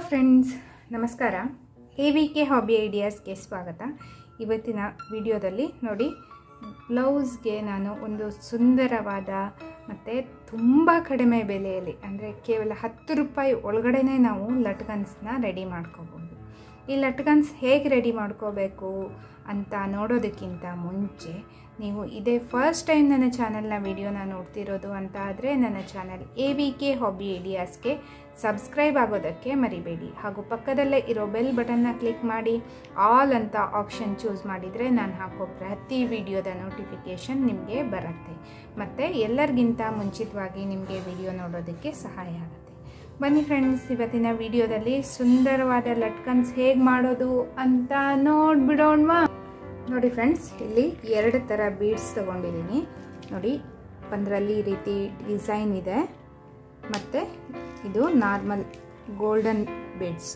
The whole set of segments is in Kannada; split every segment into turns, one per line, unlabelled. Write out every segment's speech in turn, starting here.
ಫ್ರೆಂಡ್ಸ್ ನಮಸ್ಕಾರ ಎ ವಿ ಕೆ ಹಾಬಿ ಐಡಿಯಾಸ್ಗೆ ಸ್ವಾಗತ ಇವತ್ತಿನ ವಿಡಿಯೋದಲ್ಲಿ ನೋಡಿ ಬ್ಲೌಸ್ಗೆ ನಾನು ಒಂದು ಸುಂದರವಾದ ಮತ್ತು ತುಂಬ ಕಡಿಮೆ ಬೆಲೆಯಲ್ಲಿ ಅಂದರೆ ಕೇವಲ ಹತ್ತು ರೂಪಾಯಿ ಒಳಗಡೆನೇ ನಾವು ಲಟ್ಕನ್ಸ್ನ ರೆಡಿ ಮಾಡ್ಕೋಬೋದು ಈ ಲಟ್ಕನ್ಸ್ ಹೇಗೆ ರೆಡಿ ಮಾಡ್ಕೋಬೇಕು ಅಂತ ನೋಡೋದಕ್ಕಿಂತ ಮುಂಚೆ ನೀವು ಇದೇ ಫಸ್ಟ್ ಟೈಮ್ ನನ್ನ ಚಾನಲ್ನ ವಿಡಿಯೋನ ನೋಡ್ತಿರೋದು ಅಂತ ಆದರೆ ನನ್ನ channel A V K hobby ಐಡಿಯಾಸ್ಗೆ ಸಬ್ಸ್ಕ್ರೈಬ್ ಆಗೋದಕ್ಕೆ ಮರಿಬೇಡಿ ಹಾಗೂ ಪಕ್ಕದಲ್ಲೇ ಇರೋ ಬೆಲ್ ಬಟನ್ನ ಕ್ಲಿಕ್ ಮಾಡಿ ಆಲ್ ಅಂತ ಆಪ್ಷನ್ ಚೂಸ್ ಮಾಡಿದರೆ ನಾನು ಹಾಕೋ ಪ್ರತಿ ವಿಡಿಯೋದ ನೋಟಿಫಿಕೇಷನ್ ನಿಮಗೆ ಬರುತ್ತೆ ಮತ್ತು ಎಲ್ಲರಿಗಿಂತ ಮುಂಚಿತವಾಗಿ ನಿಮಗೆ ವಿಡಿಯೋ ನೋಡೋದಕ್ಕೆ ಸಹಾಯ ಆಗುತ್ತೆ ಬನ್ನಿ ಫ್ರೆಂಡ್ಸ್ ಇವತ್ತಿನ ವಿಡಿಯೋದಲ್ಲಿ ಸುಂದರವಾದ ಲಟ್ಕನ್ಸ್ ಹೇಗೆ ಮಾಡೋದು ಅಂತ ನೋಡ್ಬಿಡೋಣವಾ ನೋಡಿ ಫ್ರೆಂಡ್ಸ್ ಇಲ್ಲಿ ಎರಡು ಥರ ಬೀಡ್ಸ್ ತೊಗೊಂಡಿದ್ದೀನಿ ನೋಡಿ ಒಂದರಲ್ಲಿ ಈ ರೀತಿ ಡಿಸೈನ್ ಇದೆ ಮತ್ತು ಇದು ನಾರ್ಮಲ್ ಗೋಲ್ಡನ್ ಬೀಡ್ಸ್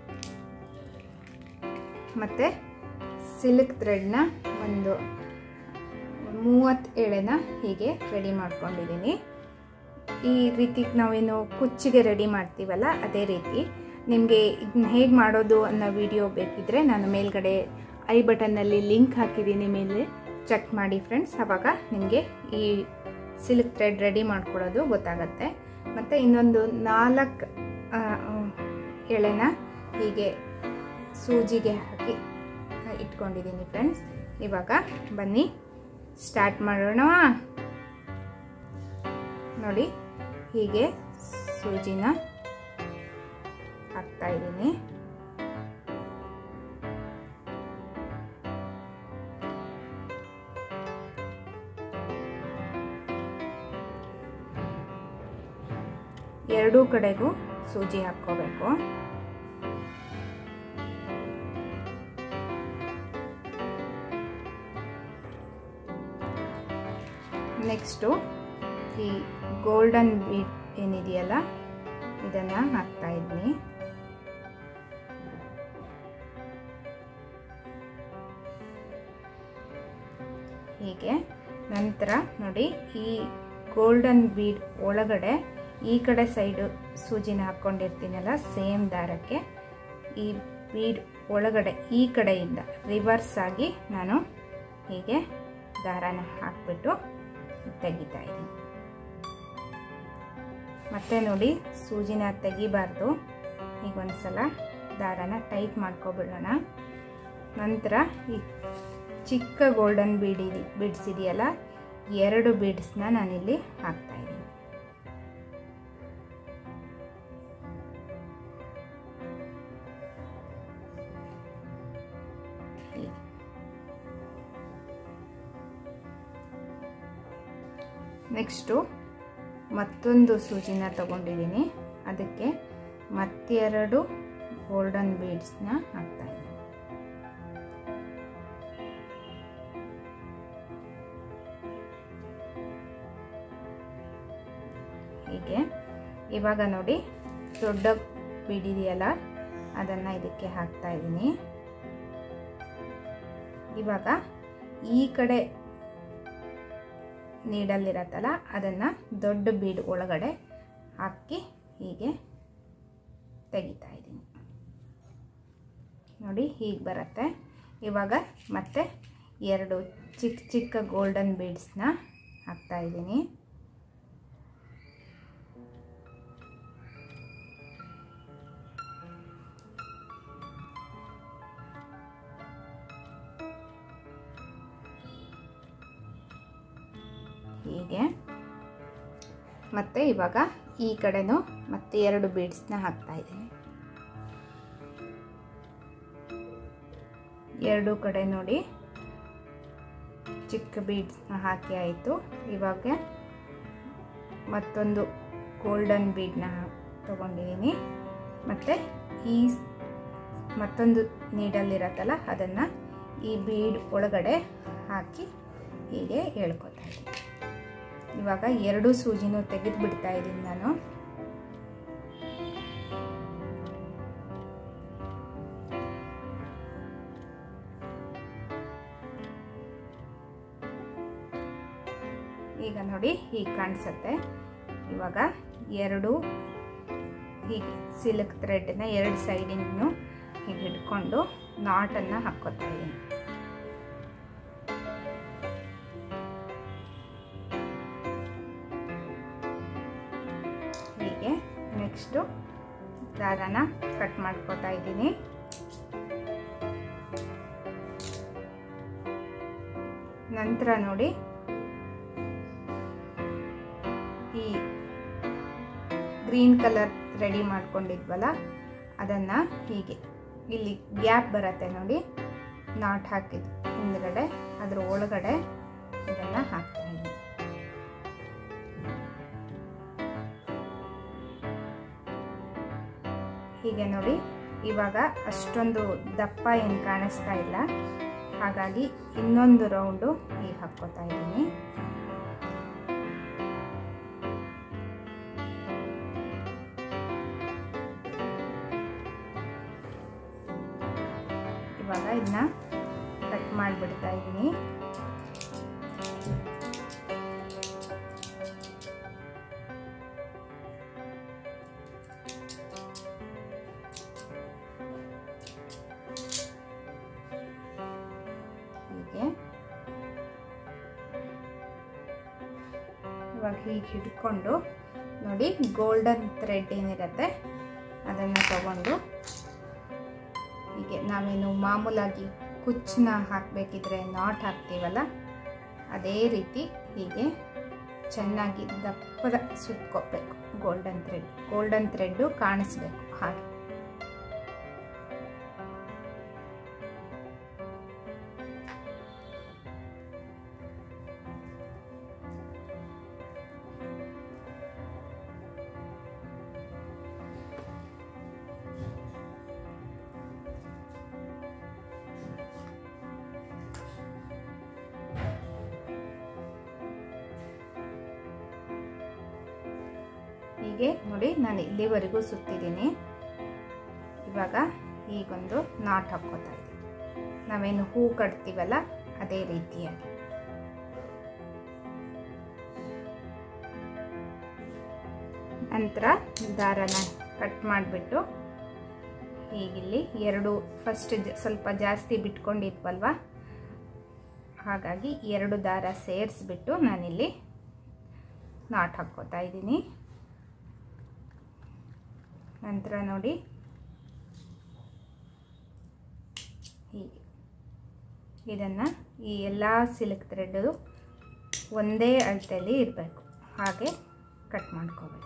ಮತ್ತು ಸಿಲ್ಕ್ ಥ್ರೆಡ್ನ ಒಂದು ಮೂವತ್ತು ಎಳೆನ ಹೀಗೆ ರೆಡಿ ಮಾಡ್ಕೊಂಡಿದ್ದೀನಿ ಈ ರೀತಿ ನಾವೇನು ಕುಚ್ಚಿಗೆ ರೆಡಿ ಮಾಡ್ತೀವಲ್ಲ ಅದೇ ರೀತಿ ನಿಮಗೆ ಇದನ್ನ ಹೇಗೆ ಮಾಡೋದು ಅನ್ನೋ ವಿಡಿಯೋ ಬೇಕಿದ್ದರೆ ನಾನು ಮೇಲ್ಗಡೆ ಐ ಬಟನ್ನಲ್ಲಿ ಲಿಂಕ್ ಹಾಕಿದ್ದೀನಿ ಮೇಲೆ ಚೆಕ್ ಮಾಡಿ ಫ್ರೆಂಡ್ಸ್ ಆವಾಗ ನಿಮಗೆ ಈ ಸಿಲ್ಕ್ ಥ್ರೆಡ್ ರೆಡಿ ಮಾಡ್ಕೊಳ್ಳೋದು ಗೊತ್ತಾಗತ್ತೆ ಮತ್ತು ಇನ್ನೊಂದು ನಾಲ್ಕು ಎಳೆನ ಹೀಗೆ ಸೂಜಿಗೆ ಹಾಕಿ ಇಟ್ಕೊಂಡಿದ್ದೀನಿ ಫ್ರೆಂಡ್ಸ್ ಇವಾಗ ಬನ್ನಿ ಸ್ಟಾರ್ಟ್ ಮಾಡೋಣ ನೋಡಿ ಹೀಗೆ ಸೂಜಿನ ಹಾಕ್ತಾ ಇದ್ದೀನಿ ಎರಡೂ ಕಡೆಗೂ ಸೂಜಿ ಹಾಕ್ಕೋಬೇಕು ನೆಕ್ಸ್ಟು ಈ ಗೋಲ್ಡನ್ ಬೀಟ್ ಏನಿದೆಯಲ್ಲ ಇದನ್ನು ಹಾಕ್ತಾ ಇದ್ದೀನಿ ಹೀಗೆ ನಂತರ ನೋಡಿ ಈ ಗೋಲ್ಡನ್ ಬೀಡ್ ಒಳಗಡೆ ಈ ಕಡೆ ಸೈಡು ಸೂಜಿನ ಹಾಕ್ಕೊಂಡಿರ್ತೀನಲ್ಲ ಸೇಮ್ ದಾರಕ್ಕೆ ಈ ಬೀಡ್ ಒಳಗಡೆ ಈ ಕಡೆಯಿಂದ ರಿವರ್ಸ್ ಆಗಿ ನಾನು ಹೀಗೆ ದಾರನ ಹಾಕ್ಬಿಟ್ಟು ತೆಗಿತಾ ಇದ್ದೀನಿ ಮತ್ತೆ ನೋಡಿ ಸೂಜಿನ ತೆಗಿಬಾರ್ದು ಈಗ ಒಂದ್ಸಲ ದಾರನ ಟೈಟ್ ಮಾಡ್ಕೊಬಿಡೋಣ ನಂತರ ಈ ಚಿಕ್ಕ ಗೋಲ್ಡನ್ ಬೀಡ್ ಇದೆ ಬೀಡ್ಸ್ ಇದೆಯಲ್ಲ ಎರಡು ಬೀಡ್ಸ್ನ ನಾನಿಲ್ಲಿ ಹಾಕ್ತಾ ಇದ್ದೀನಿ ನೆಕ್ಸ್ಟು ಮತ್ತೊಂದು ಸೂಜಿನ ತಗೊಂಡಿದ್ದೀನಿ ಅದಕ್ಕೆ ಮತ್ತೆರಡು ಗೋಲ್ಡನ್ ಬೀಡ್ಸ್ನ ಹಾಕ್ತಾ ಇದ್ದೀನಿ ಹೀಗೆ ಇವಾಗ ನೋಡಿ ದೊಡ್ಡ ಬೀಡಿದೆಯಲ್ಲ ಅದನ್ನು ಇದಕ್ಕೆ ಹಾಕ್ತಾ ಇದ್ದೀನಿ ಇವಾಗ ಈ ಕಡೆ ನೀಡಲ್ಲಿರತ್ತಲ್ಲ ಅದನ್ನು ದೊಡ್ಡ ಬೀಡ್ ಒಳಗಡೆ ಹಾಕಿ ಹೀಗೆ ತೆಗಿತಾ ಇದ್ದೀನಿ ನೋಡಿ ಹೀಗೆ ಬರುತ್ತೆ ಇವಾಗ ಮತ್ತೆ ಎರಡು ಚಿಕ್ಕ ಚಿಕ್ಕ ಗೋಲ್ಡನ್ ಬೀಡ್ಸ್ನ ಹಾಕ್ತಾ ಇದ್ದೀನಿ ಹೀಗೆ ಮತ್ತು ಇವಾಗ ಈ ಕಡೆನೂ ಮತ್ತೆ ಎರಡು ಬೀಡ್ಸ್ನ ಹಾಕ್ತಾ ಇದ್ದೀನಿ ಎರಡು ಕಡೆ ನೋಡಿ ಚಿಕ್ಕ ಬೀಡ್ಸ್ನ ಹಾಕಿ ಆಯಿತು ಇವಾಗ ಮತ್ತೊಂದು ಗೋಲ್ಡನ್ ಬೀಡ್ನ ತಗೊಂಡಿದ್ದೀನಿ ಮತ್ತು ಈ ಮತ್ತೊಂದು ನೀಡಲ್ಲಿರತ್ತಲ್ಲ ಅದನ್ನು ಈ ಬೀಡ್ ಒಳಗಡೆ ಹಾಕಿ ಹೀಗೆ ಹೇಳ್ಕೊತಾ ಇದ್ದೀನಿ ಇವಾಗ ಎರಡು ಸೂಜಿನೂ ತೆಗೆದು ಬಿಡ್ತಾ ಇದ್ದೀನಿ ನಾನು ಈಗ ನೋಡಿ ಹೀಗೆ ಕಾಣಿಸುತ್ತೆ ಇವಾಗ ಎರಡು ಹೀಗೆ ಸಿಲ್ಕ್ ಥ್ರೆಡ್ನ ಎರಡು ಸೈಡಿನೂ ಹೀಗೆ ಹಿಡ್ಕೊಂಡು ನಾಟನ್ನು ಹಾಕ್ಕೋತಾ ಇದ್ದೀನಿ ಹೀಗೆ ನೆಕ್ಸ್ಟು ದಾರನ ಕಟ್ ಮಾಡ್ಕೋತಾ ಇದ್ದೀನಿ ನಂತರ ನೋಡಿ ಈ ಗ್ರೀನ್ ಕಲರ್ ರೆಡಿ ಮಾಡ್ಕೊಂಡಿದ್ವಲ್ಲ ಅದನ್ನು ಹೀಗೆ ಇಲ್ಲಿ ಗ್ಯಾಪ್ ಬರುತ್ತೆ ನೋಡಿ ನಾಟ್ ಹಾಕಿದ್ದು ಹಿಂದ್ಗಡೆ ಅದ್ರ ಒಳಗಡೆ ಇದನ್ನು ಹಾಕ್ತಾ ಇದ್ದೀನಿ ಹೀಗೆ ನೋಡಿ ಇವಾಗ ಅಷ್ಟೊಂದು ದಪ್ಪ ಏನು ಕಾಣಿಸ್ತಾ ಇಲ್ಲ ಹಾಗಾಗಿ ಇನ್ನೊಂದು ರೌಂಡು ಹೀಗೆ ಹಾಕ್ಕೋತಾ ಇದ್ದೀನಿ ಇವಾಗ ಇದನ್ನ ಕಟ್ ಮಾಡಿಬಿಡ್ತಾ ಇದ್ದೀನಿ ಹೀಗೆ ಇವಾಗ ಹೀಗೆ ಹಿಡ್ಕೊಂಡು ನೋಡಿ ಗೋಲ್ಡನ್ ಥ್ರೆಡ್ ಏನಿರುತ್ತೆ ಅದನ್ನು ತಗೊಂಡು ಹೀಗೆ ನಾವೇನು ಮಾಮೂಲಾಗಿ ಕುಚ್ಚನ್ನ ಹಾಕಬೇಕಿದ್ರೆ ನಾಟ್ ಹಾಕ್ತೀವಲ್ಲ ಅದೇ ರೀತಿ ಹೀಗೆ ಚೆನ್ನಾಗಿ ದಪ್ಪದ ಸುತ್ಕೋಬೇಕು ಗೋಲ್ಡನ್ ಥ್ರೆಡ್ ಗೋಲ್ಡನ್ ಥ್ರೆಡ್ಡು ಕಾಣಿಸ್ಬೇಕು ಹಾಗೆ ಹೀಗೆ ನೋಡಿ ನಾನು ಇಲ್ಲಿವರೆಗೂ ಸುತ್ತಿದ್ದೀನಿ ಇವಾಗ ಈಗೊಂದು ನಾಟ್ ಹಾಕ್ಕೋತಾ ಇದ್ದೀನಿ ನಾವೇನು ಹೂ ಕಟ್ತೀವಲ್ಲ ಅದೇ ರೀತಿಯಾಗಿ ನಂತರ ದಾರನ ಕಟ್ ಮಾಡಿಬಿಟ್ಟು ಹೀಗಿಲ್ಲಿ ಎರಡು ಫಸ್ಟ್ ಸ್ವಲ್ಪ ಜಾಸ್ತಿ ಬಿಟ್ಕೊಂಡಿದ್ವಲ್ವ ಹಾಗಾಗಿ ಎರಡು ದಾರ ಸೇರಿಸ್ಬಿಟ್ಟು ನಾನಿಲ್ಲಿ ನಾಟ್ ಹಾಕ್ಕೋತಾ ಇದ್ದೀನಿ ನಂತರ ನೋಡಿ ಹೀಗೆ ಇದನ್ನು ಈ ಎಲ್ಲ ಸಿಲ್ಕ್ ಥ್ರೆಡ್ಡು ಒಂದೇ ಅಳತೆಯಲ್ಲಿ ಇರಬೇಕು ಹಾಗೆ ಕಟ್ ಮಾಡ್ಕೋಬೇಕು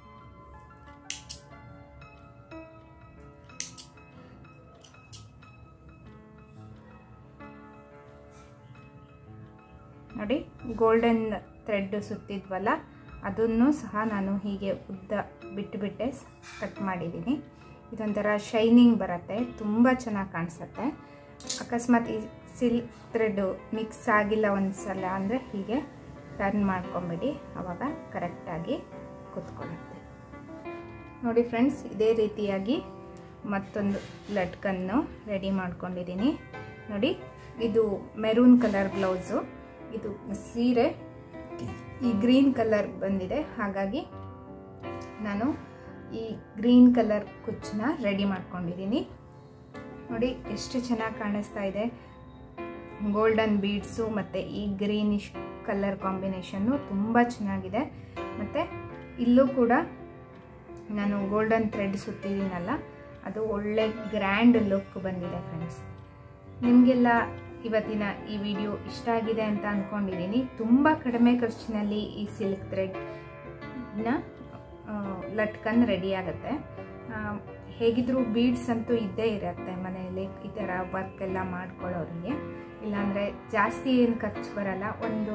ನೋಡಿ ಗೋಲ್ಡನ್ ಥ್ರೆಡ್ ಸುತ್ತಿದ್ವಲ್ಲ ಅದನ್ನು ಸಹ ನಾನು ಹೀಗೆ ಉದ್ದ ಬಿಟ್ಟು ಬಿಟ್ಟೆ ಕಟ್ ಮಾಡಿದ್ದೀನಿ ಇದೊಂಥರ ಶೈನಿಂಗ್ ಬರುತ್ತೆ ತುಂಬ ಚೆನ್ನಾಗಿ ಕಾಣಿಸುತ್ತೆ ಅಕಸ್ಮಾತ್ ಈ ಸಿಲ್ಕ್ ಥ್ರೆಡ್ಡು ಮಿಕ್ಸ್ ಆಗಿಲ್ಲ ಒಂದು ಸಲ ಅಂದರೆ ಹೀಗೆ ಟರ್ನ್ ಮಾಡ್ಕೊಂಬಿಡಿ ಆವಾಗ ಕರೆಕ್ಟಾಗಿ ಕುತ್ಕೊಳ್ಳುತ್ತೆ ನೋಡಿ ಫ್ರೆಂಡ್ಸ್ ಇದೇ ರೀತಿಯಾಗಿ ಮತ್ತೊಂದು ಲಟ್ಕನ್ನು ರೆಡಿ ಮಾಡ್ಕೊಂಡಿದ್ದೀನಿ ನೋಡಿ ಇದು ಮೆರೂನ್ ಕಲರ್ ಬ್ಲೌಸು ಇದು ಸೀರೆ ಈ ಗ್ರೀನ್ ಕಲರ್ ಬಂದಿದೆ ಹಾಗಾಗಿ ನಾನು ಈ ಗ್ರೀನ್ ಕಲರ್ ಕುಚ್ಚನ್ನ ರೆಡಿ ಮಾಡ್ಕೊಂಡಿದ್ದೀನಿ ನೋಡಿ ಎಷ್ಟು ಚೆನ್ನಾಗಿ ಕಾಣಿಸ್ತಾ ಇದೆ ಗೋಲ್ಡನ್ ಬೀಡ್ಸು ಮತ್ತು ಈ ಗ್ರೀನಿಶ್ ಕಲರ್ ಕಾಂಬಿನೇಷನ್ನು ತುಂಬ ಚೆನ್ನಾಗಿದೆ ಮತ್ತು ಇಲ್ಲೂ ಕೂಡ ನಾನು ಗೋಲ್ಡನ್ ಥ್ರೆಡ್ ಸುತ್ತಿದ್ದೀನಲ್ಲ ಅದು ಒಳ್ಳೆ ಗ್ರ್ಯಾಂಡ್ ಲುಕ್ ಬಂದಿದೆ ಫ್ರೆಂಡ್ಸ್ ನಿಮಗೆಲ್ಲ ಇವತ್ತಿನ ಈ ವಿಡಿಯೋ ಇಷ್ಟ ಆಗಿದೆ ಅಂತ ಅಂದ್ಕೊಂಡಿದ್ದೀನಿ ತುಂಬ ಕಡಿಮೆ ಖರ್ಚಿನಲ್ಲಿ ಈ ಸಿಲ್ಕ್ ಥ್ರೆಡ್ನ ಲಟ್ಕನ್ ರೆಡಿ ಆಗುತ್ತೆ ಹೇಗಿದ್ರೂ ಬೀಡ್ಸ್ ಅಂತೂ ಇದ್ದೇ ಇರುತ್ತೆ ಮನೆಯಲ್ಲಿ ಈ ಥರ ವರ್ಕ್ ಎಲ್ಲ ಮಾಡ್ಕೊಳ್ಳೋರಿಗೆ ಇಲ್ಲಾಂದರೆ ಜಾಸ್ತಿ ಏನು ಖರ್ಚು ಬರಲ್ಲ ಒಂದು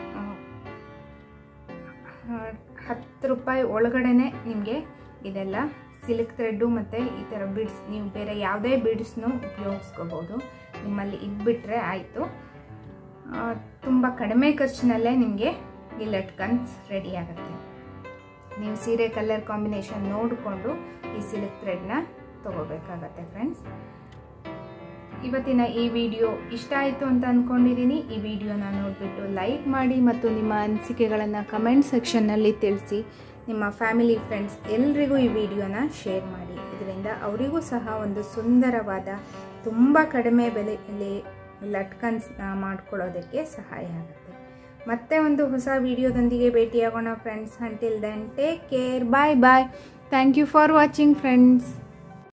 ಹತ್ತು ರೂಪಾಯಿ ಒಳಗಡೆನೆ ನಿಮಗೆ ಇದೆಲ್ಲ ಸಿಲ್ಕ್ ಥ್ರೆಡ್ಡು ಮತ್ತು ಈ ಥರ ಬೀಡ್ಸ್ ನೀವು ಬೇರೆ ಯಾವುದೇ ಬೀಡ್ಸ್ನೂ ಉಪಯೋಗಿಸ್ಕೋಬೋದು ನಿಮ್ಮಲ್ಲಿ ಇದ್ಬಿಟ್ರೆ ಆಯಿತು ತುಂಬ ಕಡಿಮೆ ಖರ್ಚಿನಲ್ಲೇ ನಿಮಗೆ ಈ ಲಟ್ಕನ್ಸ್ ರೆಡಿ ಆಗುತ್ತೆ ನೀವು ಸೀರೆ ಕಲರ್ ಕಾಂಬಿನೇಷನ್ ನೋಡಿಕೊಂಡು ಈ ಸಿಲ್ಕ್ ಥ್ರೆಡ್ನ ತೊಗೋಬೇಕಾಗತ್ತೆ ಫ್ರೆಂಡ್ಸ್ ಇವತ್ತಿನ ಈ ವಿಡಿಯೋ ಇಷ್ಟ ಆಯಿತು ಅಂತ ಅಂದ್ಕೊಂಡಿದ್ದೀನಿ ಈ ವಿಡಿಯೋನ ನೋಡಿಬಿಟ್ಟು ಲೈಕ್ ಮಾಡಿ ಮತ್ತು ನಿಮ್ಮ ಅನಿಸಿಕೆಗಳನ್ನು ಕಮೆಂಟ್ ಸೆಕ್ಷನ್ನಲ್ಲಿ ತಿಳಿಸಿ ನಿಮ್ಮ ಫ್ಯಾಮಿಲಿ ಫ್ರೆಂಡ್ಸ್ ಎಲ್ರಿಗೂ ಈ ವಿಡಿಯೋನ ಶೇರ್ ಮಾಡಿ ಇದರಿಂದ ಅವರಿಗೂ ಸಹ ಒಂದು ಸುಂದರವಾದ ತುಂಬ ಕಡಿಮೆ ಬೆಲೆಯಲ್ಲಿ ಲಟ್ಕನ್ಸ್ ಮಾಡ್ಕೊಳ್ಳೋದಕ್ಕೆ ಸಹಾಯ ಆಗುತ್ತೆ ಮತ್ತೆ ಒಂದು ಹೊಸ ವಿಡಿಯೋದೊಂದಿಗೆ ಭೇಟಿಯಾಗೋಣ friends until then take care bye bye thank you for watching friends